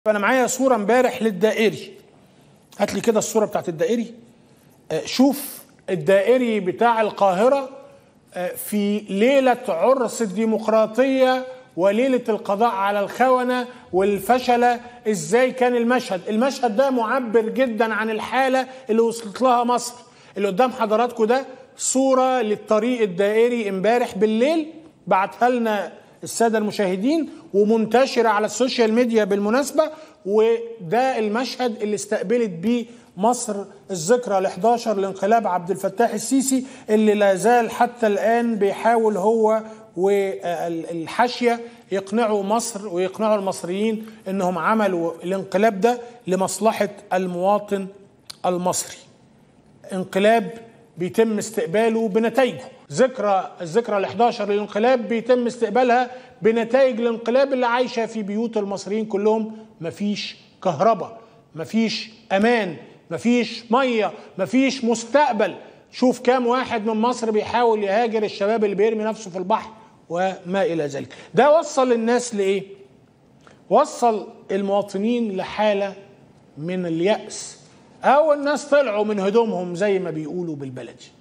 انا معايا صوره امبارح للدائري هات لي كده الصوره بتاعت الدائري آه، شوف الدائري بتاع القاهره آه، في ليله عرس الديمقراطيه وليله القضاء على الخونه والفشله ازاي كان المشهد المشهد ده معبر جدا عن الحاله اللي وصلت لها مصر اللي قدام حضراتكم ده صوره للطريق الدائري امبارح بالليل بعتها لنا الساده المشاهدين ومنتشره على السوشيال ميديا بالمناسبه وده المشهد اللي استقبلت بيه مصر الذكرى ال 11 لانقلاب عبد الفتاح السيسي اللي لا زال حتى الان بيحاول هو والحاشيه يقنعوا مصر ويقنعوا المصريين انهم عملوا الانقلاب ده لمصلحه المواطن المصري. انقلاب بيتم استقباله بنتائجه ذكرى الذكرى ال 11 للانقلاب بيتم استقبالها بنتائج الانقلاب اللي عايشه في بيوت المصريين كلهم مفيش كهرباء مفيش امان مفيش ميه مفيش مستقبل شوف كام واحد من مصر بيحاول يهاجر الشباب اللي بيرمي نفسه في البحر وما الى ذلك ده وصل الناس لايه وصل المواطنين لحاله من اليأس او الناس طلعوا من هدومهم زي ما بيقولوا بالبلدي